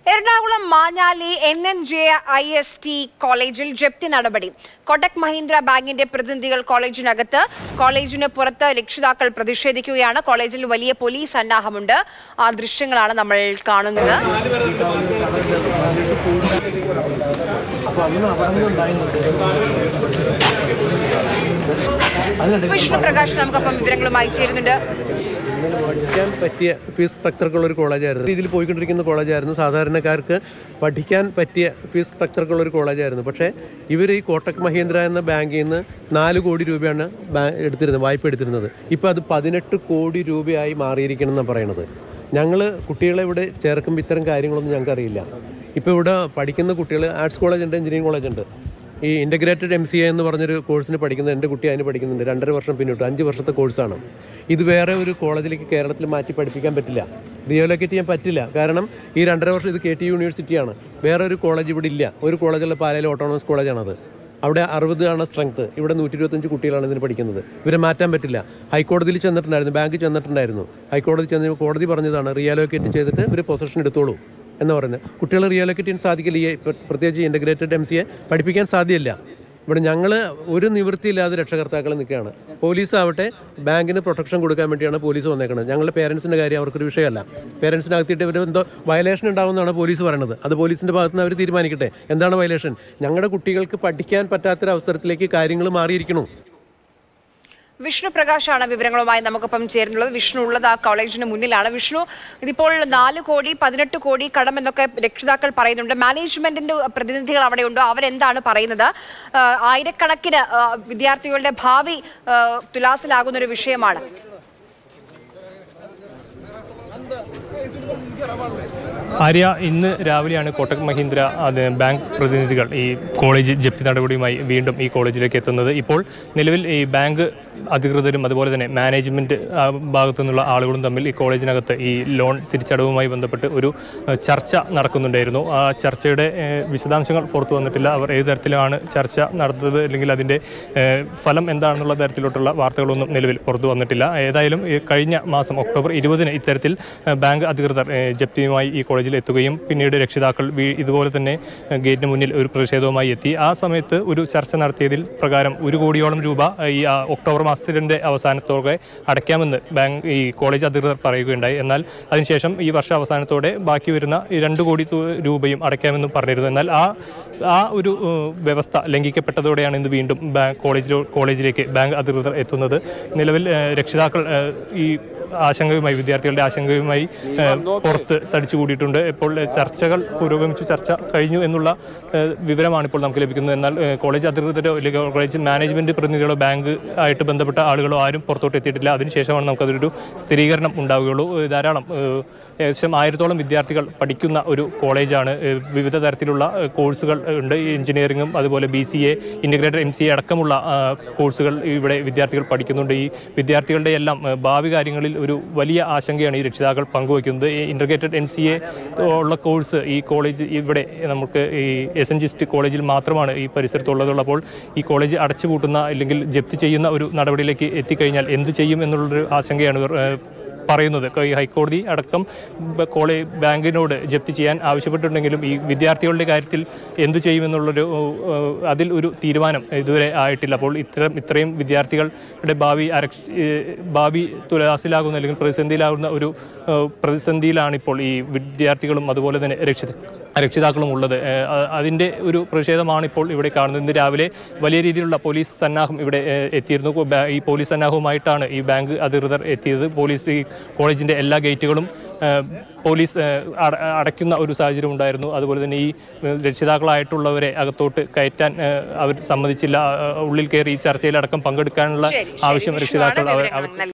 Ernakulam Manjali N N J I S T കോളേജിൽ ജപ്തി നടപടി കൊടക് മഹീന്ദ്ര ബാങ്കിന്റെ പ്രതിനിധികൾ കോളേജിനകത്ത് കോളേജിന് പുറത്ത് രക്ഷിതാക്കൾ പ്രതിഷേധിക്കുകയാണ് കോളേജിൽ വലിയ പോലീസ് സന്നാഹമുണ്ട് ആ ദൃശ്യങ്ങളാണ് നമ്മൾ കാണുന്നത് വിഷ്ണു പ്രകാശ് നമുക്കൊപ്പം വിവരങ്ങളുമായി ചേരുന്നുണ്ട് പഠിക്കാൻ പറ്റിയ ഫീസ് സ്ട്രക്ചറുള്ള ഒരു കോളേജായിരുന്നു രീതിയിൽ പോയിക്കൊണ്ടിരിക്കുന്ന കോളേജായിരുന്നു സാധാരണക്കാർക്ക് പഠിക്കാൻ പറ്റിയ ഫീസ് സ്ട്രക്ചറുള്ള ഒരു കോളേജായിരുന്നു പക്ഷേ ഇവർ ഈ കോട്ടക് മഹീന്ദ്ര എന്ന ബാങ്കിൽ നിന്ന് നാല് കോടി രൂപയാണ് ബാ- എടുത്തിരുന്നത് വായ്പ എടുത്തിരുന്നത് ഇപ്പോൾ അത് പതിനെട്ട് കോടി രൂപയായി മാറിയിരിക്കണം എന്നാണ് പറയണത് ഞങ്ങൾ കുട്ടികളെ ഇവിടെ ചേർക്കുമ്പോൾ ഇത്തരം കാര്യങ്ങളൊന്നും ഞങ്ങൾക്ക് അറിയില്ല ഇപ്പോൾ ഇവിടെ പഠിക്കുന്ന കുട്ടികൾ ആർട്സ് കോളേജ് ഉണ്ട് എഞ്ചിനീയറിംഗ് കോളേജ് ഉണ്ട് ഈ ഇൻ്റഗ്രേറ്റഡ് എം സി എ എന്ന് പറഞ്ഞൊരു കോഴ്സിന് പഠിക്കുന്നത് എൻ്റെ കുട്ടി അതിന് പഠിക്കുന്നുണ്ട് രണ്ടര വർഷം പിന്നിട്ടു അഞ്ച് വർഷത്തെ കോഴ്സാണ് ഇത് വേറെ ഒരു കോളേജിലേക്ക് കേരളത്തിൽ മാറ്റി പഠിപ്പിക്കാൻ പറ്റില്ല റിയോലൊക്കേറ്റ് ചെയ്യാൻ പറ്റില്ല കാരണം ഈ രണ്ടര വർഷം ഇത് കെ ടി യൂണിവേഴ്സിറ്റിയാണ് വേറെ ഒരു കോളേജ് ഇവിടെ ഇല്ല ഒരു കോളേജുള്ള പാലയിൽ ഓട്ടോണമസ് കോളേജാണത് അവിടെ അറുപത് ആണ് സ്ട്രെങ്ത് ഇവിടെ നൂറ്റി ഇരുപത്തഞ്ച് കുട്ടികളാണ് ഇതിന് പഠിക്കുന്നത് ഇവരെ മാറ്റാൻ പറ്റില്ല ഹൈക്കോടതിയിൽ ചെന്നിട്ടുണ്ടായിരുന്നു ബാങ്കിൽ ചെന്നിട്ടുണ്ടായിരുന്നു ഹൈക്കോടതി ചെന്ന് കോടതി പറഞ്ഞതാണ് റിയാലോക്കേറ്റ് ചെയ്തിട്ട് ഇവർ പൊസഷൻ എടുത്തോളൂ എന്ന് പറയുന്നത് കുട്ടികളെ റിയാലോക്കേറ്റ് ചെയ്യാൻ സാധിക്കില്ല ഈ പ്ര- പ്രത്യേകിച്ച് ഇൻ്റഗ്രേറ്റഡ് എം സിയെ പഠിപ്പിക്കാൻ സാധ്യമല്ല ഇവിടെ ഞങ്ങൾ ഒരു നിവൃത്തിയില്ലാതെ രക്ഷകർത്താക്കൾ നിൽക്കുകയാണ് പോലീസ് ആവട്ടെ ബാങ്കിന് പ്രൊട്ടക്ഷൻ കൊടുക്കാൻ വേണ്ടിയാണ് പോലീസ് വന്നേക്കുന്നത് ഞങ്ങളുടെ പേരൻസിൻ്റെ കാര്യം അവർക്കൊരു വിഷയമല്ല പേരൻസിനകത്തിട്ട് ഇവർ എന്തോ വയലേഷൻ ഉണ്ടാവുമെന്നാണ് പോലീസ് പറയുന്നത് അത് പോലീസിൻ്റെ ഭാഗത്ത് നിന്ന് അവർ തീരുമാനിക്കട്ടെ എന്താണ് വയലേഷൻ ഞങ്ങളുടെ കുട്ടികൾക്ക് പഠിക്കാൻ പറ്റാത്തൊരവസരത്തിലേക്ക് കാര്യങ്ങൾ മാറിയിരിക്കണു വിഷ്ണു പ്രകാശാണ് വിവരങ്ങളുമായി നമുക്കൊപ്പം ചേരുന്നുള്ളത് വിഷ്ണു ഉള്ളത് ആ കോളേജിന് മുന്നിലാണ് വിഷ്ണു ഇതിപ്പോൾ നാല് കോടി പതിനെട്ട് കോടി കടം എന്നൊക്കെ രക്ഷിതാക്കൾ പറയുന്നുണ്ട് മാനേജ്മെന്റിന്റെ പ്രതിനിധികൾ അവിടെയുണ്ടോ അവരെന്താണ് പറയുന്നത് ആ, ആയിരക്കണക്കിന് ആ, വിദ്യാർത്ഥികളുടെ ഭാവി ആ, തുലാസിലാകുന്ന ഒരു വിഷയമാണ് ആര്യ ഇന്ന് രാവിലെയാണ് കോട്ടക് മഹീന്ദ്ര അത് ബാങ്ക് പ്രതിനിധികൾ ഈ കോളേജ് ജപ്തി നടപടിയുമായി വീണ്ടും ഈ കോളേജിലേക്ക് എത്തുന്നത് ഇപ്പോൾ നിലവിൽ ഈ ബാങ്ക് അധികൃതരും അതുപോലെ തന്നെ മാനേജ്മെന്റ് ആ, ഭാഗത്തു നിന്നുള്ള ആളുകളും തമ്മിൽ ഈ കോളേജിനകത്ത് ഈ ലോൺ തിരിച്ചടവുമായി ബന്ധപ്പെട്ട് ഒരു ഏഹ്, ചർച്ച നടക്കുന്നുണ്ടായിരുന്നു ആ ചർച്ചയുടെ ഏഹ്, വിശദാംശങ്ങൾ പുറത്തു വന്നിട്ടില്ല അവർ ഏത് തരത്തിലാണ് ചർച്ച നടത്തുന്നത് അല്ലെങ്കിൽ അതിൻ്റെ ഏഹ്, ഫലം എന്താണെന്നുള്ള തരത്തിലോട്ടുള്ള വാർത്തകളൊന്നും നിലവിൽ പുറത്തു വന്നിട്ടില്ല ഏതായാലും ഈ കഴിഞ്ഞ മാസം ഒക്ടോബർ ഇരുപതിന് ഇത്തരത്തിൽ ഏഹ്, ബാങ്ക് അധികൃതർ ഏഹ്, ജപ്തിയുമായി ഈ കോളേജിൽ എത്തുകയും പിന്നീട് രക്ഷിതാക്കൾ വീ- ഇതുപോലെ തന്നെ ഏഹ്, ഗേറ്റിന് മുന്നിൽ ഒരു പ്രതിഷേധവുമായി എത്തി ആ സമയത്ത് ഒരു ചർച്ച നടത്തിയതിൽ പ്രകാരം ഒരു കോടിയോളം രൂപ ഏഹ്, ഈ ആ, ഒക്ടോബർ മാസത്തിന്റെ അവസാനത്തോടെ അടയ്ക്കാമെന്ന് ബാങ്ക് ഈ കോളേജ് അധികൃതർ പറയുകയുണ്ടായി എന്നാൽ അതിനുശേഷം ഈ വർഷ അവസാനത്തോടെ ബാക്കി വരുന്ന ഈ രണ്ട് കോടി തു- രൂപയും അടയ്ക്കാമെന്നും പറഞ്ഞിരുന്നു എന്നാൽ ആ ആ ഒരു ഏഹ്, വ്യവസ്ഥ ലംഘിക്കപ്പെട്ടതോടെയാണ് ഇന്ന് വീണ്ടും ബാങ്ക് കോളേജിലോ കോളേജിലേക്ക് ബാങ്ക് അധികൃതർ എത്തുന്നത് നിലവിൽ ഏഹ്, രക്ഷിതാക്കൾ ഏഹ്, ഈ ആശങ്കയുമായി വിദ്യാർത്ഥികളുടെ ആശങ്കയുമായി ഏഹ്, പുറത്ത് തടിച്ചു കൂടിയിട്ടുണ്ട് ഇപ്പോൾ ഏഹ്, ചർച്ചകൾ പുരോഗമിച്ചു ചർച്ച കഴിഞ്ഞു എന്നുള്ള ഏഹ്, വിവരമാണ് ഇപ്പോൾ നമുക്ക് ലഭിക്കുന്നത് എന്നാൽ ഏഹ്, കോളേജ് അധികൃതരോ അല്ലെങ്കിൽ കോളേജ് മാനേജ്മെന്റ് പ്രതിനിധികളോ ബാങ്ക് ആയിട്ട് ബന്ധപ്പെട്ട ആളുകളോ ആരും പുറത്തോട്ട് എത്തിയിട്ടില്ല അതിനുശേഷമാണ് നമുക്കതൊരു സ്ഥിരീകരണം ഉണ്ടാവുകയുള്ളൂ ഏഹ്, ധാരാളം ഏഹ്, ഏകദേശം ആയിരത്തോളം വിദ്യാർത്ഥികൾ പഠിക്കുന്ന ഒരു കോളേജാണ് ഏഹ്, വിവിധ തരത്തിലുള്ള ഏഹ്, കോഴ്സുകൾ ഉണ്ട് ഈ എഞ്ചിനീയറിംഗും അതുപോലെ B C A integrated M C A അടക്കമുള്ള ആ, കോഴ്സുകൾ ഇവിടെ വിദ്യാർത്ഥികൾ പഠിക്കുന്നുണ്ട് ഈ വിദ്യാർത്ഥികളുടെ എല്ലാം ഏഹ്, ഭാവി കാര്യങ്ങളിൽ ഒരു വലിയ ആശങ്കയാണ് ഈ രക്ഷിതാക്കൾ പങ്കുവയ്ക്കുന്നത് ഈ ഇൻ്റഗ്രേറ്റഡ് എം സി എ ഉള്ള കോഴ്സ് ഈ കോളേജ് ഇവിടെ നമുക്ക് ഈ എസ് എൻ ജിസ്റ്റ് കോളേജിൽ മാത്രമാണ് ഈ പരിസരത്തുള്ളതുള്ളപ്പോൾ ഈ കോളേജ് അടച്ചുപൂട്ടുന്ന അല്ലെങ്കിൽ ജപ്തി ചെയ്യുന്ന ഒരു നടപടിയിലേക്ക് എത്തിക്കഴിഞ്ഞാൽ എന്ത് ചെയ്യും എന്നുള്ളൊരു ആശങ്കയാണ് ഇവർ ഏഹ്, പറയുന്നത് ഈ ഹൈക്കോടതി അടക്കം കോളേജ് ബാങ്കിനോട് ജപ്തി ചെയ്യാൻ ആവശ്യപ്പെട്ടിട്ടുണ്ടെങ്കിലും ഈ വിദ്യാർത്ഥികളുടെ കാര്യത്തിൽ എന്തു ചെയ്യുമെന്നുള്ളൊരു ഏഹ്, അതിൽ ഒരു തീരുമാനം ഇതുവരെ ആയിട്ടില്ല അപ്പോൾ ഇത്തരം ഇത്രയും വിദ്യാർത്ഥികളുടെ ഭാവി അരക്ഷ ഏഹ്, ഭാവി തുലാസിലാകുന്ന അല്ലെങ്കിൽ പ്രതിസന്ധിയിലാകുന്ന ഒരു ഏഹ്, പ്രതിസന്ധിയിലാണ് ഇപ്പോൾ ഈ വിദ്യാർത്ഥികളും അതുപോലെ തന്നെ രക്ഷിത രക്ഷിതാക്കളും ഉള്ളത് ഏഹ്, അ- അതിൻ്റെ ഒരു പ്രതിഷേധമാണ് ഇപ്പോൾ ഇവിടെ കാണുന്നത് ഇന്ന് രാവിലെ വലിയ രീതിയിലുള്ള പോലീസ് സന്നാഹം ഇവിടെ ഏഹ്, എത്തിയിരുന്നു കോ- ബാ- ഈ പോലീസ് സന്നാഹവുമായിട്ടാണ് ഈ ബാങ്ക് അധികൃതർ എത്തിയത് പോലീസ് ഈ കോളേജിൻ്റെ എല്ലാ ഗേറ്റുകളും ഏഹ്, പോലീസ് ഏഹ്, അട- അടയ്ക്കുന്ന ഒരു സാഹചര്യം ഉണ്ടായിരുന്നു അതുപോലെ തന്നെ ഈ ഏഹ്, രക്ഷിതാക്കളായിട്ടുള്ളവരെ അകത്തോട്ട് കയറ്റാൻ ഏഹ്, അവർ സമ്മതിച്ചില്ല ഏഹ്, ഉള്ളിൽ കയറി ഈ ചർച്ചയിലടക്കം പങ്കെടുക്കാനുള്ള ശരി, ശരി. ആവശ്യം വിഷ്ണുവാണ് രക്ഷിതാക്കൾ അവർ വിവരങ്ങൾ അവർ നൽകിയത്.